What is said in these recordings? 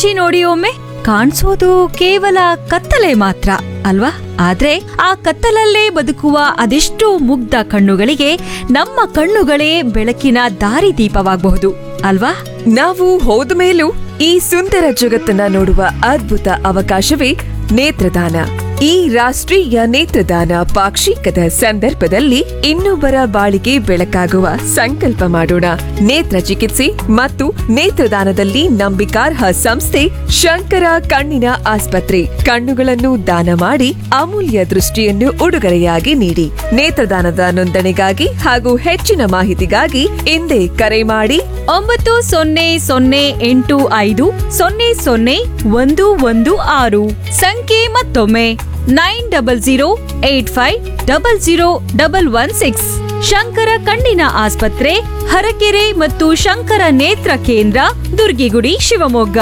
ಮುಚ್ಚಿ ನೋಡಿ ಒಮ್ಮೆ ಕಾಣಿಸೋದು ಕೇವಲ ಕತ್ತಲೆ ಮಾತ್ರ ಅಲ್ವಾ ಆದ್ರೆ ಆ ಕತ್ತಲಲ್ಲೇ ಬದುಕುವ ಅದೆಷ್ಟೋ ಮುಗ್ಧ ಕಣ್ಣುಗಳಿಗೆ ನಮ್ಮ ಕಣ್ಣುಗಳೇ ಬೆಳಕಿನ ದಾರಿದೀಪವಾಗಬಹುದು ಅಲ್ವಾ ನಾವು ಹೋದ ಮೇಲೂ ಈ ಸುಂದರ ಜಗತ್ತನ್ನ ನೋಡುವ ಅದ್ಭುತ ಅವಕಾಶವೇ ನೇತ್ರದಾನ ಈ ರಾಷ್ಟ್ರೀಯ ನೇತ್ರದಾನ ಪಾಕ್ಷಿಕದ ಸಂದರ್ಭದಲ್ಲಿ ಇನ್ನೊಬ್ಬರ ಬಾಳಿಗೆ ಬೆಳಕಾಗುವ ಸಂಕಲ್ಪ ಮಾಡೋಣ ನೇತ್ರ ಚಿಕಿತ್ಸೆ ಮತ್ತು ನೇತ್ರದಾನದಲ್ಲಿ ನಂಬಿಕಾರ್ಹ ಸಂಸ್ಥೆ ಶಂಕರ ಕಣ್ಣಿನ ಆಸ್ಪತ್ರೆ ಕಣ್ಣುಗಳನ್ನು ದಾನ ಮಾಡಿ ಅಮೂಲ್ಯ ದೃಷ್ಟಿಯನ್ನು ಉಡುಗೊರೆಯಾಗಿ ನೀಡಿ ನೇತ್ರದಾನದ ನೋಂದಣಿಗಾಗಿ ಹಾಗೂ ಹೆಚ್ಚಿನ ಮಾಹಿತಿಗಾಗಿ ಹಿಂದೆ ಕರೆ ಮಾಡಿ ಒಂಬತ್ತು ಸೊನ್ನೆ ಸೊನ್ನೆ ಎಂಟು ಐದು ಸೊನ್ನೆ ಸೊನ್ನೆ ಒಂದು ಒಂದು ಆರು ಸಂಖ್ಯೆ ಮತ್ತೊಮ್ಮೆ nine double zero eight five double zero double one six Shankara ಕಣ್ಣಿನ ಆಸ್ಪತ್ರೆ ಹರಕೆರೆ ಮತ್ತು ಶಂಕರ ನೇತ್ರ ಕೇಂದ್ರ ದುರ್ಗಿಗುಡಿ ಶಿವಮೊಗ್ಗ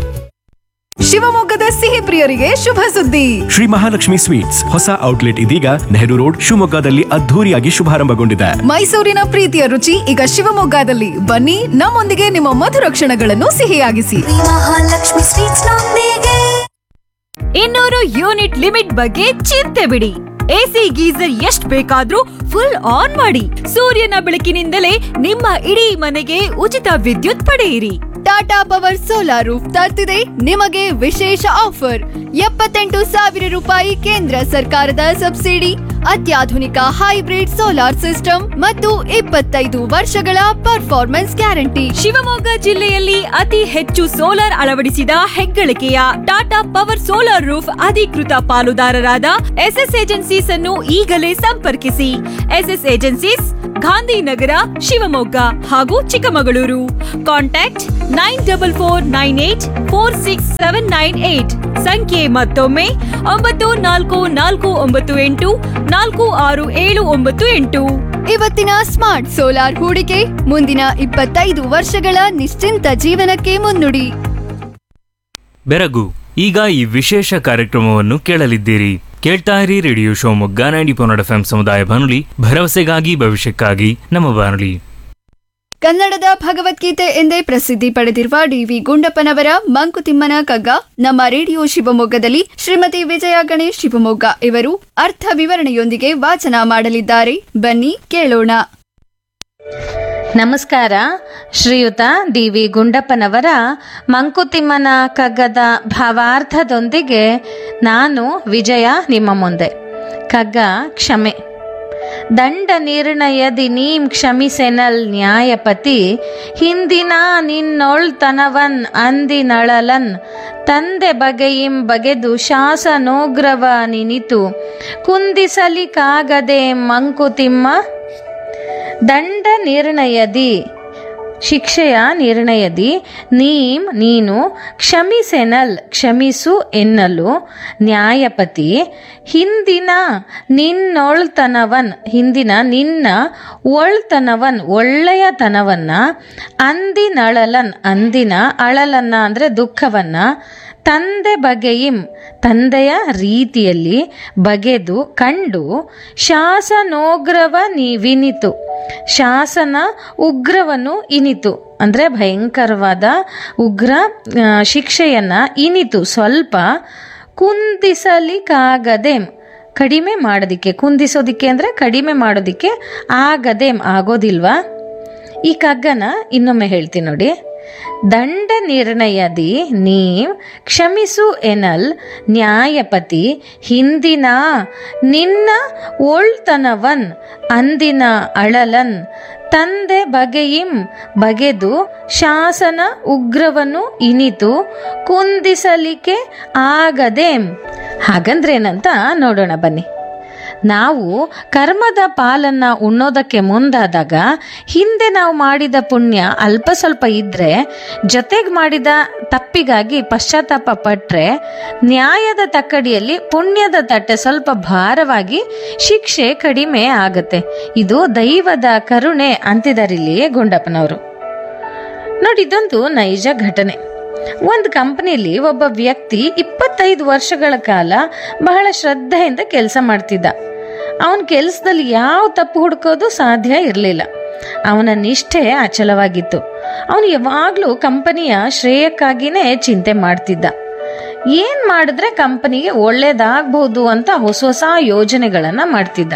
ಶಿವಮೊಗ್ಗದ ಸಿಹಿ ಪ್ರಿಯರಿಗೆ ಶುಭ ಸುದ್ದಿ ಶ್ರೀ ಮಹಾಲಕ್ಷ್ಮಿ ಸ್ವೀಟ್ಸ್ ಹೊಸ ಔಟ್ಲೆಟ್ ಇದೀಗ ನೆಹರು ರೋಡ್ ಶಿವಮೊಗ್ಗದಲ್ಲಿ ಅದ್ಧೂರಿಯಾಗಿ ಶುಭಾರಂಭಗೊಂಡಿದೆ ಮೈಸೂರಿನ ಪ್ರೀತಿಯ ರುಚಿ ಈಗ ಶಿವಮೊಗ್ಗದಲ್ಲಿ ಬನ್ನಿ ನಮ್ಮೊಂದಿಗೆ ನಿಮ್ಮ ಮಧುರ ಕ್ಷಣಗಳನ್ನು ಸಿಹಿಯಾಗಿಸಿ ಮಹಾಲಕ್ಷ್ಮಿ ಸ್ವೀಟ್ಸ್ ನೊಂದಿಗೆ ಇನ್ನೂರು ಯೂನಿಟ್ ಲಿಮಿಟ್ ಬಗ್ಗೆ ಚಿಂತೆ ಬಿಡಿ ಎಸಿ ಗೀಸರ್ ಎಷ್ಟ್ ಬೇಕಾದ್ರೂ ಫುಲ್ ಆನ್ ಮಾಡಿ ಸೂರ್ಯನ ಬೆಳಕಿನಿಂದಲೇ ನಿಮ್ಮ ಇಡೀ ಮನೆಗೆ ಉಚಿತ ವಿದ್ಯುತ್ ಪಡೆಯಿರಿ ಟಾಟಾ ಪವರ್ ಸೋಲಾರ್ ರೂಫ್ ತರ್ತಿದೆ ನಿಮಗೆ ವಿಶೇಷ ಆಫರ್ ಎಪ್ಪತ್ತೆಂಟು ಸಾವಿರ ರೂಪಾಯಿ ಕೇಂದ್ರ ಸರ್ಕಾರದ ಸಬ್ಸಿಡಿ ಅತ್ಯಾಧುನಿಕ ಹೈಬ್ರಿಡ್ ಸೋಲಾರ್ ಸಿಸ್ಟಮ್ ಮತ್ತು ಇಪ್ಪತ್ತೈದು ವರ್ಷಗಳ ಪರ್ಫಾರ್ಮೆನ್ಸ್ ಗ್ಯಾರಂಟಿ ಶಿವಮೊಗ್ಗ ಜಿಲ್ಲೆಯಲ್ಲಿ ಅತಿ ಹೆಚ್ಚು ಸೋಲಾರ್ ಅಳವಡಿಸಿದ ಹೆಗ್ಗಳಿಕೆಯ ಟಾಟಾ ಪವರ್ ಸೋಲಾರ್ ರೂಫ್ ಅಧಿಕೃತ ಪಾಲುದಾರರಾದ ಎಸ್ಎಸ್ ಏಜೆನ್ಸೀಸ್ ಅನ್ನು ಈಗಲೇ ಸಂಪರ್ಕಿಸಿ ಎಸ್ಎಸ್ ಏಜೆನ್ಸೀಸ್ ಗಾಂಧಿನಗರ ಶಿವಮೊಗ್ಗ ಹಾಗೂ Chikkamagaluru contact nine double four nine eight four six seven nine eight ಸಂಖ್ಯೆ ಮತ್ತೊಮ್ಮೆ ಒಂಬತ್ತು ನಾಲ್ಕು ನಾಲ್ಕು ಒಂಬತ್ತು ಎಂಟು ನಾಲ್ಕು ಆರು ಏಳು ಒಂಬತ್ತು ಎಂಟು ಇವತ್ತಿನ ಸ್ಮಾರ್ಟ್ ಸೋಲಾರ್ ಹೂಡಿಕೆ ಮುಂದಿನ ಇಪ್ಪತ್ತೈದು ವರ್ಷಗಳ ನಿಶ್ಚಿಂತ ಜೀವನಕ್ಕೆ ಮುನ್ನುಡಿ ಬೆರಗು ಈಗ ಈ ವಿಶೇಷ ಕಾರ್ಯಕ್ರಮವನ್ನು ಕೇಳಲಿದ್ದೀರಿ ಕೇಳ್ತಾ ಇರಿ radio Shivamogga ninety point eight F ಸಮುದಾಯ ಬಾನುಲಿ ಭರವಸೆಗಾಗಿ ಭವಿಷ್ಯಕ್ಕಾಗಿ ನಮ್ಮ ಬಾನುಲಿ ಕನ್ನಡದ ಭಗವದ್ಗೀತೆ ಎಂದೇ ಪ್ರಸಿದ್ಧಿ ಪಡೆದಿರುವ ಡಿವಿ ಗುಂಡಪ್ಪನವರ ಮಂಕುತಿಮ್ಮನ ಕಗ್ಗ ನಮ್ಮ ರೇಡಿಯೋ ಶಿವಮೊಗ್ಗದಲ್ಲಿ ಶ್ರೀಮತಿ ವಿಜಯ ಗಣೇಶ್ ಶಿವಮೊಗ್ಗ ಇವರು ಅರ್ಥ ವಿವರಣೆಯೊಂದಿಗೆ ವಾಚನ ಮಾಡಲಿದ್ದಾರೆ ಬನ್ನಿ ಕೇಳೋಣ ನಮಸ್ಕಾರ ಶ್ರೀಯುತ ಡಿ ವಿ ಗುಂಡಪ್ಪನವರ ಮಂಕುತಿಮ್ಮನ ಕಗ್ಗದ ಭಾವಾರ್ಥದೊಂದಿಗೆ ನಾನು ವಿಜಯ ನಿಮ್ಮ ಮುಂದೆ ಕಗ್ಗ ಕ್ಷಮೆ ದಂಡ ನಿರ್ಣಯದಿ ನೀಂ ಕ್ಷಮಿಸೆನಲ್ ನ್ಯಾಯಪತಿ ಹಿಂದಿನ ನಿನ್ನೊಳ್ತನವನ್ ಅಂದಿನಳಲನ್ ತಂದೆ ಬಗೆಯಿಂ ಬಗೆದು ಶಾಸನೋಗ್ರವ ನಿನಿತು ಕುಂದಿಸಲಿಕ್ಕಾಗದೆ ಮಂಕುತಿಮ್ಮ ದಂಡ ನಿರ್ಣಯದಿ ಶಿಕ್ಷೆಯ ನಿರ್ಣಯದಿ ನೀಂ ನೀನು ಕ್ಷಮಿಸೆನಲ್ ಕ್ಷಮಿಸು ಎನ್ನಲು ನ್ಯಾಯಪತಿ ಹಿಂದಿನ ನಿನ್ನೊಳ್ತನವನ್ ಹಿಂದಿನ ನಿನ್ನ ಒಳ್ತನವನ್ ಒಳ್ಳೆಯತನವನ್ನ ಅಂದಿನಳಲನ್ ಅಂದಿನ ಅಳಲನ್ನ ಅಂದರೆ ದುಃಖವನ್ನ ತಂದೆ ಬಗೆಯಿಂ ತಂದೆಯ ರೀತಿಯಲ್ಲಿ ಬಗೆದು ಕಂಡು ಶಾಸನೋಗ್ರವ ನಿ ವಿನಿತು ಶಾಸನ ಉಗ್ರವನ್ನು ಇನಿತು ಅಂದರೆ ಭಯಂಕರವಾದ ಉಗ್ರ ಆ, ಶಿಕ್ಷೆಯನ್ನ ಇನಿತು ಸ್ವಲ್ಪ ಕುಂದಿಸಲಿಕ್ಕಾಗದೆ ಕಡಿಮೆ ಮಾಡೋದಿಕ್ಕೆ ಕುಂದಿಸೋದಿಕ್ಕೆ ಅಂದರೆ ಕಡಿಮೆ ಮಾಡೋದಿಕ್ಕೆ ಆಗದೆ ಆಗೋದಿಲ್ವಾ ಈ ಕಗ್ಗನ ಇನ್ನೊಮ್ಮೆ ಹೇಳ್ತೀನಿ ನೋಡಿ ದಂಡ ನಿರ್ಣಯದಿ ನೀವ್ ಕ್ಷಮಿಸು ಎನಲ್ ನ್ಯಾಯಪತಿ ಹಿಂದಿನ ನಿನ್ನ ಒಳ್ತನವನ್ ಅಂದಿನ ಅಳಲನ್ ತಂದೆ ಬಗೆಯಿಂ ಬಗೆದು ಶಾಸನ ಉಗ್ರವನ್ನು ಇನಿತು ಕುಂದಿಸಲಿಕ್ಕೆ ಆಗದೆ ಹಾಗಂದ್ರೇನಂತ ನೋಡೋಣ ಬನ್ನಿ ನಾವು ಕರ್ಮದ ಪಾಲನ್ನ ಉಣ್ಣೋದಕ್ಕೆ ಮುಂದಾದಾಗ ಹಿಂದೆ ನಾವು ಮಾಡಿದ ಪುಣ್ಯ ಅಲ್ಪ ಸ್ವಲ್ಪ ಇದ್ರೆ ಜೊತೆಗೆ ಮಾಡಿದ ತಪ್ಪಿಗಾಗಿ ಪಶ್ಚಾತ್ತಾಪ ಪಟ್ರೆ ನ್ಯಾಯದ ತಕ್ಕಡಿಯಲ್ಲಿ ಪುಣ್ಯದ ತಟ್ಟೆ ಸ್ವಲ್ಪ ಭಾರವಾಗಿ ಶಿಕ್ಷೆ ಕಡಿಮೆ ಆಗತ್ತೆ ಇದು ದೈವದ ಕರುಣೆ ಅಂತಿದಾರಿಲ್ಲಿ ಗುಂಡಪ್ಪನವರು ನೋಡಿ ಇದೊಂದು ನೈಜ ಘಟನೆ ಒಂದು ಕಂಪನಿಲಿ ಒಬ್ಬ ವ್ಯಕ್ತಿ ಇಪ್ಪತ್ತೈದು ವರ್ಷಗಳ ಕಾಲ ಬಹಳ ಶ್ರದ್ಧೆಯಿಂದ ಕೆಲಸ ಮಾಡ್ತಿದ್ದ ಅವನ ಕೆಲಸದಲ್ಲಿ ಯಾವ ತಪ್ಪು ಹುಡುಕೋದು ಸಾಧ್ಯ ಇರಲಿಲ್ಲ ಅವನ ನಿಷ್ಠೆ ಅಚಲವಾಗಿತ್ತು ಅವನು ಯಾವಾಗಲೂ ಕಂಪನಿಯ ಶ್ರೇಯಕ್ಕಾಗಿನೇ ಚಿಂತೆ ಮಾಡ್ತಿದ್ದ ಏನು ಮಾಡಿದ್ರೆ ಕಂಪನಿಗೆ ಒಳ್ಳೇದಾಗ್ಬೋದು ಅಂತ ಹೊಸ ಹೊಸ ಯೋಜನೆಗಳನ್ನು ಮಾಡ್ತಿದ್ದ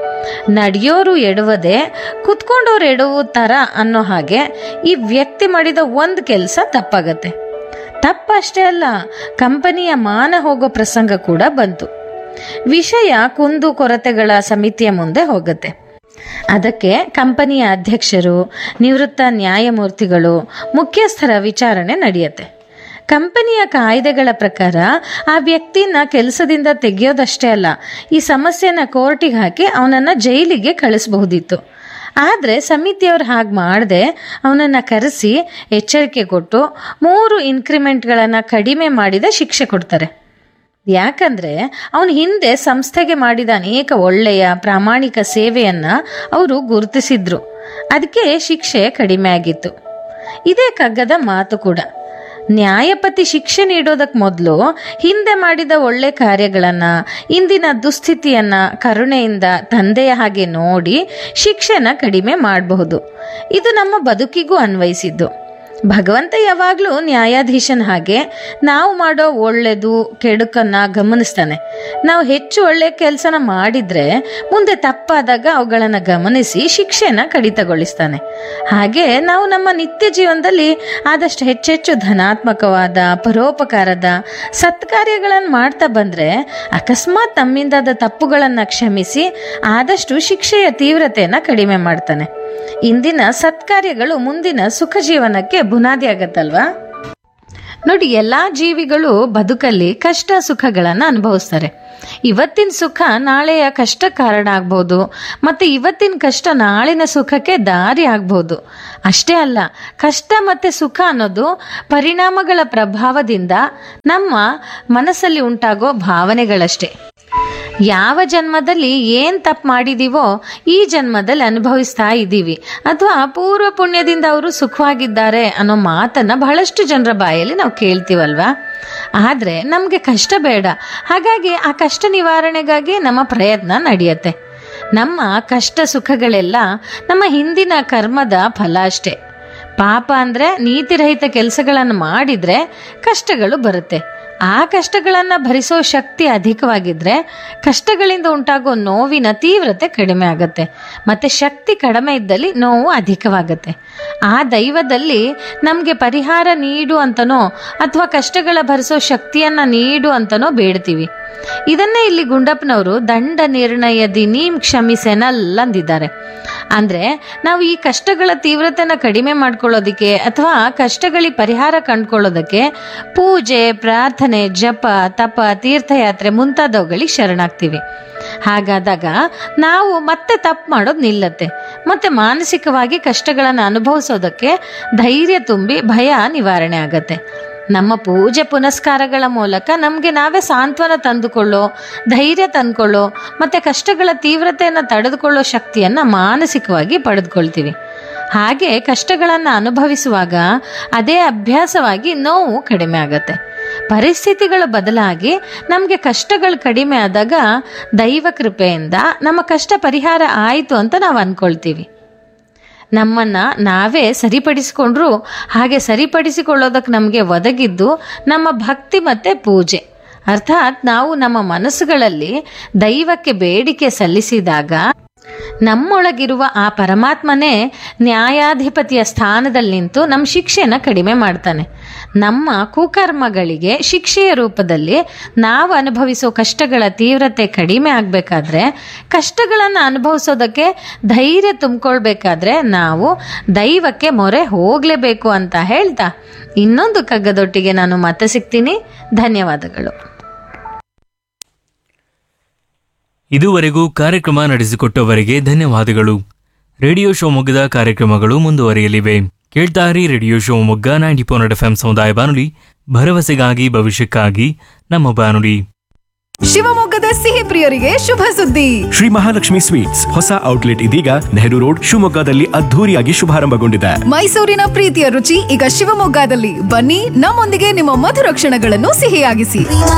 ನಡೆಯೋರು ಎಡವದೆ ಕುತ್ಕೊಂಡವ್ರು ಎಡವು ಥರ ಅನ್ನೋ ಹಾಗೆ ಈ ವ್ಯಕ್ತಿ ಮಾಡಿದ ಒಂದು ಕೆಲಸ ತಪ್ಪಾಗತ್ತೆ ತಪ್ಪಷ್ಟೇ ಅಲ್ಲ ಕಂಪನಿಯ ಮಾನ ಹೋಗೋ ಪ್ರಸಂಗ ಕೂಡ ಬಂತು ವಿಷಯ ಕುಂದು ಕೊರತೆಗಳ ಸಮಿತಿಯ ಮುಂದೆ ಹೋಗುತ್ತೆ ಅದಕ್ಕೆ ಕಂಪನಿಯ ಅಧ್ಯಕ್ಷರು ನಿವೃತ್ತ ನ್ಯಾಯಮೂರ್ತಿಗಳು ಮುಖ್ಯಸ್ಥರ ವಿಚಾರಣೆ ನಡೆಯುತ್ತೆ ಕಂಪನಿಯ ಕಾಯ್ದೆಗಳ ಪ್ರಕಾರ ಆ ವ್ಯಕ್ತಿನ ಕೆಲಸದಿಂದ ತೆಗೆಯೋದಷ್ಟೇ ಅಲ್ಲ ಈ ಸಮಸ್ಯೆನ ಕೋರ್ಟಿಗೆ ಹಾಕಿ ಅವನನ್ನು ಜೈಲಿಗೆ ಕಳಿಸಬಹುದಿತ್ತು ಆದರೆ ಸಮಿತಿಯವ್ರು ಹಾಗೆ ಮಾಡದೆ ಅವನನ್ನು ಕರೆಸಿ ಎಚ್ಚರಿಕೆ ಕೊಟ್ಟು ಮೂರು ಇನ್ಕ್ರಿಮೆಂಟ್ಗಳನ್ನು ಕಡಿಮೆ ಮಾಡಿದ ಶಿಕ್ಷೆ ಕೊಡ್ತಾರೆ ಯಾಕಂದ್ರೆ ಅವನು ಹಿಂದೆ ಸಂಸ್ಥೆಗೆ ಮಾಡಿದ ಅನೇಕ ಒಳ್ಳೆಯ ಪ್ರಾಮಾಣಿಕ ಸೇವೆಯನ್ನ ಅವರು ಗುರುತಿಸಿದ್ರು ಅದಕ್ಕೆ ಶಿಕ್ಷೆ ಕಡಿಮೆ ಆಗಿತ್ತು ಇದೇ ಕಗ್ಗದ ಮಾತು ಕೂಡ ನ್ಯಾಯಪತಿ ಶಿಕ್ಷೆ ನೀಡೋದಕ್ಕೆ ಮೊದಲು ಹಿಂದೆ ಮಾಡಿದ ಒಳ್ಳೆ ಕಾರ್ಯಗಳನ್ನ ಇಂದಿನ ದುಸ್ಥಿತಿಯನ್ನ ಕರುಣೆಯಿಂದ ತಂದೆಯ ಹಾಗೆ ನೋಡಿ ಶಿಕ್ಷೆನ ಕಡಿಮೆ ಮಾಡಬಹುದು ಇದು ನಮ್ಮ ಬದುಕಿಗೂ ಅನ್ವಯಿಸಿದ್ದು ಭಗವಂತ ಯಾವಾಗಲೂ ನ್ಯಾಯಾಧೀಶನ ಹಾಗೆ ನಾವು ಮಾಡೋ ಒಳ್ಳೆದು ಕೆಡುಕನ್ನ ಗಮನಿಸ್ತಾನೆ ನಾವು ಹೆಚ್ಚು ಒಳ್ಳೆ ಕೆಲಸನ ಮಾಡಿದ್ರೆ ಮುಂದೆ ತಪ್ಪಾದಾಗ ಅವುಗಳನ್ನು ಗಮನಿಸಿ ಶಿಕ್ಷೆನ ಕಡಿತಗೊಳಿಸ್ತಾನೆ ಹಾಗೆ ನಾವು ನಮ್ಮ ನಿತ್ಯ ಜೀವನದಲ್ಲಿ ಆದಷ್ಟು ಹೆಚ್ಚೆಚ್ಚು ಧನಾತ್ಮಕವಾದ ಪರೋಪಕಾರದ ಸತ್ಕಾರ್ಯಗಳನ್ನು ಮಾಡ್ತಾ ಬಂದ್ರೆ ಅಕಸ್ಮಾತ್ ನಮ್ಮಿಂದಾದ ತಪ್ಪುಗಳನ್ನು ಕ್ಷಮಿಸಿ ಆದಷ್ಟು ಶಿಕ್ಷೆಯ ತೀವ್ರತೆಯನ್ನು ಕಡಿಮೆ ಮಾಡ್ತಾನೆ ಇಂದಿನ ಸತ್ಕಾರ್ಯಗಳು ಮುಂದಿನ ಸುಖ ಜೀವನಕ್ಕೆ ಬುನಾದಿ ಆಗತ್ತಲ್ವಾ ನೋಡಿ ಎಲ್ಲ ಜೀವಿಗಳು ಬದುಕಲ್ಲಿ ಕಷ್ಟ ಸುಖಗಳನ್ನು ಅನುಭವಿಸ್ತಾರೆ ಇವತ್ತಿನ ಸುಖ ನಾಳೆಯ ಕಷ್ಟ ಕಾರಣ ಆಗ್ಬೋದು ಮತ್ತು ಇವತ್ತಿನ ಕಷ್ಟ ನಾಳಿನ ಸುಖಕ್ಕೆ ದಾರಿ ಆಗ್ಬೋದು ಅಷ್ಟೇ ಅಲ್ಲ ಕಷ್ಟ ಮತ್ತು ಸುಖ ಅನ್ನೋದು ಪರಿಣಾಮಗಳ ಪ್ರಭಾವದಿಂದ ನಮ್ಮ ಮನಸ್ಸಲ್ಲಿ ಉಂಟಾಗೋ ಭಾವನೆಗಳಷ್ಟೇ ಯಾವ ಜನ್ಮದಲ್ಲಿ ಏನು ತಪ್ಪು ಮಾಡಿದೀವೋ ಈ ಜನ್ಮದಲ್ಲಿ ಅನುಭವಿಸ್ತಾ ಇದ್ದೀವಿ ಅಥವಾ ಪೂರ್ವ ಪುಣ್ಯದಿಂದ ಅವರು ಸುಖವಾಗಿದ್ದಾರೆ ಅನ್ನೋ ಮಾತನ್ನ ಬಹಳಷ್ಟು ಜನರ ಬಾಯಲ್ಲಿ ನಾವು ಕೇಳ್ತೀವಲ್ವಾ ಆದರೆ ನಮಗೆ ಕಷ್ಟ ಬೇಡ ಹಾಗಾಗಿ ಆ ಕಷ್ಟ ನಿವಾರಣೆಗಾಗಿ ನಮ್ಮ ಪ್ರಯತ್ನ ನಡೆಯುತ್ತೆ ನಮ್ಮ ಕಷ್ಟ ಸುಖಗಳೆಲ್ಲ ನಮ್ಮ ಹಿಂದಿನ ಕರ್ಮದ ಫಲ ಅಷ್ಟೇ ಪಾಪ ಅಂದರೆ ನೀತಿರಹಿತ ಕೆಲಸಗಳನ್ನು ಮಾಡಿದರೆ ಕಷ್ಟಗಳು ಬರುತ್ತೆ ಆ ಕಷ್ಟಗಳನ್ನು ಭರಿಸೋ ಶಕ್ತಿ ಅಧಿಕವಾಗಿದ್ದರೆ ಕಷ್ಟಗಳಿಂದ ಉಂಟಾಗೋ ನೋವಿನ ತೀವ್ರತೆ ಕಡಿಮೆ ಆಗುತ್ತೆ ಮತ್ತು ಶಕ್ತಿ ಕಡಿಮೆ ಇದ್ದಲ್ಲಿ ನೋವು ಅಧಿಕವಾಗುತ್ತೆ ಆ ದೈವದಲ್ಲಿ ನಮಗೆ ಪರಿಹಾರ ನೀಡು ಅಂತನೋ ಅಥವಾ ಕಷ್ಟಗಳ ಭರಿಸೋ ಶಕ್ತಿಯನ್ನು ನೀಡು ಅಂತನೋ ಬೇಡ್ತೀವಿ ಇದನ್ನೇ ಇಲ್ಲಿ ಗುಂಡಪ್ಪನವರು ದಂಡ ನಿರ್ಣಯದಿ ನೀಂ ಕ್ಷಮಿಸೆನಲ್ಲ ಅಂದಿದ್ದಾರೆ ಅಂದ್ರೆ ನಾವು ಈ ಕಷ್ಟಗಳ ತೀವ್ರತೆನ ಕಡಿಮೆ ಮಾಡ್ಕೊಳ್ಳೋದಕ್ಕೆ ಅಥವಾ ಕಷ್ಟಗಳಿಗೆ ಪರಿಹಾರ ಕಂಡ್ಕೊಳ್ಳೋದಕ್ಕೆ ಪೂಜೆ ಪ್ರಾರ್ಥನೆ ಜಪ ತಪ ತೀರ್ಥಯಾತ್ರೆ ಮುಂತಾದವುಗಳಿಗೆ ಶರಣಾಗ್ತೀವಿ ಹಾಗಾದಾಗ ನಾವು ಮತ್ತೆ ತಪ್ಪು ಮಾಡೋದು ನಿಲ್ಲತ್ತೆ ಮತ್ತೆ ಮಾನಸಿಕವಾಗಿ ಕಷ್ಟಗಳನ್ನು ಅನುಭವಿಸೋದಕ್ಕೆ ಧೈರ್ಯ ತುಂಬಿ ಭಯ ನಿವಾರಣೆ ಆಗತ್ತೆ ನಮ್ಮ ಪೂಜೆ ಪುನಸ್ಕಾರಗಳ ಮೂಲಕ ನಮಗೆ ನಾವೇ ಸಾಂತ್ವನ ತಂದುಕೊಳ್ಳೋ ಧೈರ್ಯ ತಂದುಕೊಳ್ಳೋ ಮತ್ತು ಕಷ್ಟಗಳ ತೀವ್ರತೆಯನ್ನು ತಡೆದುಕೊಳ್ಳೋ ಶಕ್ತಿಯನ್ನು ಮಾನಸಿಕವಾಗಿ ಪಡೆದುಕೊಳ್ತೀವಿ ಹಾಗೆ ಕಷ್ಟಗಳನ್ನು ಅನುಭವಿಸುವಾಗ ಅದೇ ಅಭ್ಯಾಸವಾಗಿ ನೋವು ಕಡಿಮೆ ಆಗತ್ತೆ ಪರಿಸ್ಥಿತಿಗಳು ಬದಲಾಗಿ ನಮಗೆ ಕಷ್ಟಗಳು ಕಡಿಮೆ ಆದಾಗ ದೈವ ಕೃಪೆಯಿಂದ ನಮ್ಮ ಕಷ್ಟ ಪರಿಹಾರ ಆಯಿತು ಅಂತ ನಾವು ಅಂದ್ಕೊಳ್ತೀವಿ ನಮ್ಮನ್ನ ನಾವೇ ಸರಿಪಡಿಸಿಕೊಂಡ್ರು ಹಾಗೆ ಸರಿಪಡಿಸಿಕೊಳ್ಳೋದಕ್ಕೆ ನಮಗೆ ಒದಗಿದ್ದು ನಮ್ಮ ಭಕ್ತಿ ಮತ್ತು ಪೂಜೆ ಅರ್ಥಾತ್ ನಾವು ನಮ್ಮ ಮನಸ್ಸುಗಳಲ್ಲಿ ದೈವಕ್ಕೆ ಬೇಡಿಕೆ ಸಲ್ಲಿಸಿದಾಗ ನಮ್ಮೊಳಗಿರುವ ಆ ಪರಮಾತ್ಮನೇ ನ್ಯಾಯಾಧಿಪತಿಯ ಸ್ಥಾನದಲ್ಲಿ ನಿಂತು ನಮ್ಮ ಶಿಕ್ಷೆನ ಕಡಿಮೆ ಮಾಡ್ತಾನೆ ನಮ್ಮ ಕುಕರ್ಮಗಳಿಗೆ ಶಿಕ್ಷೆಯ ರೂಪದಲ್ಲಿ ನಾವು ಅನುಭವಿಸೋ ಕಷ್ಟಗಳ ತೀವ್ರತೆ ಕಡಿಮೆ ಆಗಬೇಕಾದ್ರೆ ಕಷ್ಟಗಳನ್ನು ಅನುಭವಿಸೋದಕ್ಕೆ ಧೈರ್ಯ ತುಂಬಿಕೊಳ್ಬೇಕಾದ್ರೆ ನಾವು ದೈವಕ್ಕೆ ಮೊರೆ ಹೋಗಲೇಬೇಕು ಅಂತ ಹೇಳ್ತಾ ಇನ್ನೊಂದು ಕಗ್ಗದೊಟ್ಟಿಗೆ ನಾನು ಮತ್ತೆ ಸಿಗ್ತೀನಿ ಧನ್ಯವಾದಗಳು ಇದುವರೆಗೂ ಕಾರ್ಯಕ್ರಮ ನಡೆಸಿಕೊಟ್ಟವರಿಗೆ ಧನ್ಯವಾದಗಳು ರೇಡಿಯೋ ಶಿವಮೊಗ್ಗದ ಕಾರ್ಯಕ್ರಮಗಳು ಮುಂದುವರಿಯಲಿವೆ ಕೇಳ್ತಾರಿ radio Shivamogga ninety point eight F ಸಮುದಾಯ ಬಾನುಲಿ ಭರವಸೆಗಾಗಿ ಭವಿಷ್ಯಕ್ಕಾಗಿ ನಮ್ಮ ಬಾನುಲಿ ಶಿವಮೊಗ್ಗದ ಸಿಹಿ ಪ್ರಿಯರಿಗೆ ಶುಭ ಸುದ್ದಿ ಶ್ರೀ ಮಹಾಲಕ್ಷ್ಮಿ ಸ್ವೀಟ್ಸ್ ಹೊಸ ಔಟ್ಲೆಟ್ ಇದೀಗ ನೆಹರು ರೋಡ್ ಶಿವಮೊಗ್ಗದಲ್ಲಿ ಅದ್ಧೂರಿಯಾಗಿ ಶುಭಾರಂಭಗೊಂಡಿದೆ ಮೈಸೂರಿನ ಪ್ರೀತಿಯ ರುಚಿ ಈಗ ಶಿವಮೊಗ್ಗದಲ್ಲಿ ಬನ್ನಿ ನಮ್ಮೊಂದಿಗೆ ನಿಮ್ಮ ಮಧುರ ಕ್ಷಣಗಳನ್ನು ಸಿಹಿಯಾಗಿಸಿ ವಿಮಾ